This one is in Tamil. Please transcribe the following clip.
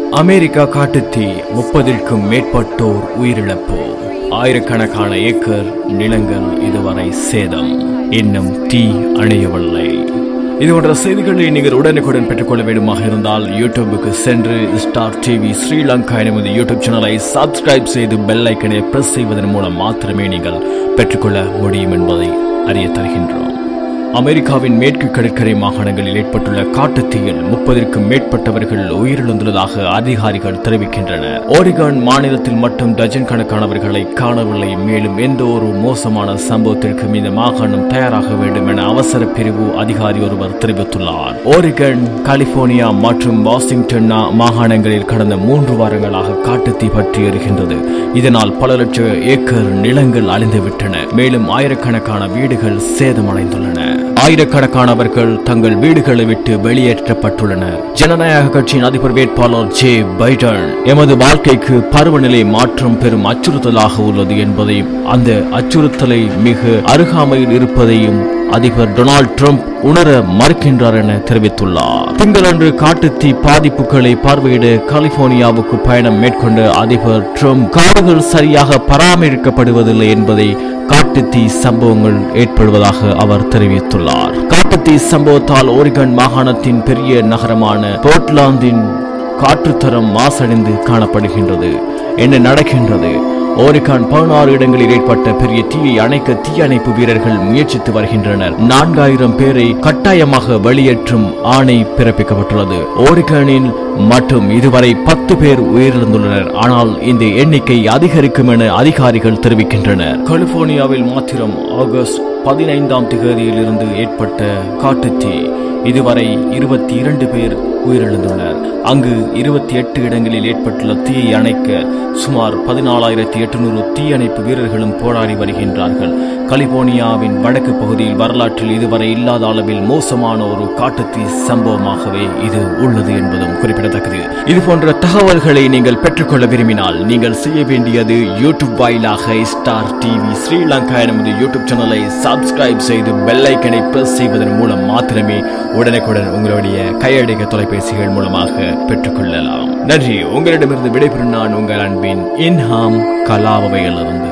அமெரிக்கா காட்டுத்தீ முப்பதிற்கும் மேற்பட்டோர் உயிரிழப்பு ஆயிரக்கணக்கான ஏக்கர் நிலங்கள் இதுவரை சேதம் இன்னும் தீ அணையவில்லை இது போன்ற செய்திகளை நீங்கள் உடனுக்குடன் பெற்றுக்கொள்ள வேண்டுமாக இருந்தால் யூடியூபுக்கு சென்று ஸ்டார் டிவி ஸ்ரீலங்கா எனும் யூடியூப் சேனலை சப்ஸ்கிரைப் செய்து பெல் ஐக்கனை பிரஸ் செய்வதன் மூலம் மாத்திரமே நீங்கள் பெற்றுக்கொள்ள முடியும் என்பதை அறிய தருகின்றோம் அமெரிக்காவின் மேற்கு கடற்கரை மாகாணங்களில் ஏற்பட்டுள்ள காட்டுத்தீயில் முப்பதிற்கும் மேற்பட்டவர்கள் உயிரிழந்துள்ளதாக அதிகாரிகள் தெரிவிக்கின்றனர் ஓரிகான் மாநிலத்தில் மட்டும் டஜன் கணக்கானவர்களை காணவில்லை மேலும் எந்த ஒரு மோசமான சம்பவத்திற்கும் இந்த மாகாணம் தயாராக வேண்டும் என அவசர பிரிவு அதிகாரி ஒருவர் தெரிவித்துள்ளார் ஓரிகன் கலிபோர்னியா மற்றும் வாஷிங்டன் மாகாணங்களில் கடந்த மூன்று வாரங்களாக காட்டுத்தீ பற்றி எரிகின்றது இதனால் பல லட்சம் ஏக்கர் நிலங்கள் அழிந்துவிட்டன மேலும் ஆயிரக்கணக்கான வீடுகள் சேதமடைந்துள்ளன ஆயிரக்கணக்கானவர்கள் தங்கள் வீடுகளை விட்டு வெளியேற்றப்பட்டுள்ளனர் ஜனநாயக கட்சியின் அதிபர் வேட்பாளர் ஜே பைடன் எமது வாழ்க்கைக்கு பருவநிலை மாற்றம் பெரும் அச்சுறுத்தலாக உள்ளது என்பதையும் அந்த அச்சுறுத்தலை மிக அருகாமையில் இருப்பதையும் அதிபர் டொனால்ட் ட்ரம்ப் உணர மறுக்கின்றார் என தெரிவித்துள்ளார் திங்களன்று காட்டுத்தீ பாதிப்புகளை பார்வையிட கலிபோர்னியாவுக்கு பயணம் மேற்கொண்ட அதிபர் ட்ரம்ப் காடுகள் சரியாக பராமரிக்கப்படுவதில்லை என்பதை காட்டுத்தீ சம்பவங்கள் ஏற்படுவதாக அவர் தெரிவித்துள்ளார் காட்டுத்தீ சம்பவத்தால் ஓரிகன் மாகாணத்தின் பெரிய நகரமான போர்ட்லாந்தின் காற்றுத்தரம் மாசடைந்து காணப்படுகின்றது என்ன நடக்கின்றது ஓரிகான் பதினாறு இடங்களில் ஏற்பட்ட பெரிய தீயை அணைக்க தீயணைப்பு வீரர்கள் முயற்சித்து வருகின்றனர் நான்காயிரம் பேரை கட்டாயமாக வெளியேற்றும் ஆணை பிறப்பிக்கப்பட்டுள்ளது ஓரிகானில் மட்டும் இதுவரை பத்து பேர் உயிரிழந்துள்ளனர் ஆனால் இந்த எண்ணிக்கை அதிகரிக்கும் என அதிகாரிகள் தெரிவிக்கின்றனர் கலிபோர்னியாவில் மாத்திரம் ஆகஸ்ட் பதினைந்தாம் திகதியில் இருந்து ஏற்பட்ட காட்டுத்தீ இதுவரை இருபத்தி இரண்டு பேர் உயிரிழந்துள்ளனர் அங்கு இருபத்தி எட்டு இடங்களில் ஏற்பட்டுள்ள தீயை அணைக்க சுமார் பதினாலாயிரத்தி எட்டுநூறு தீயணைப்பு வீரர்களும் போராடி வருகின்றார்கள் கலிபோர்னியாவின் வடக்கு பகுதியில் வரலாற்றில் இதுவரை இல்லாத அளவில் மோசமான ஒரு காட்டுத்தீ சம்பவமாகவே இது உள்ளது என்பதும் குறிப்பிடத்தக்கது இது போன்ற தகவல்களை நீங்கள் பெற்றுக்கொள்ள விரும்பினால் நீங்கள் செய்ய வேண்டியது யூடியூப் வாயிலாக ஸ்டார் டிவி ஸ்ரீலங்கா நமது யூடியூப் சேனலை சப்ஸ்கிரைப் செய்து பெல்லைக்கனை பிரஸ் செய்வதன் மூலம் மாத்திரமே உடனுக்குடன் உங்களுடைய கையடக்க தொலைபேசிகள் மூலமாக பெற்றுக்கொள்ளலாம் நன்றி உங்களிடமிருந்து விடைபெறும் நான் உங்கள் அன்பின் இன்ஹாம் கலாவவையிலிருந்து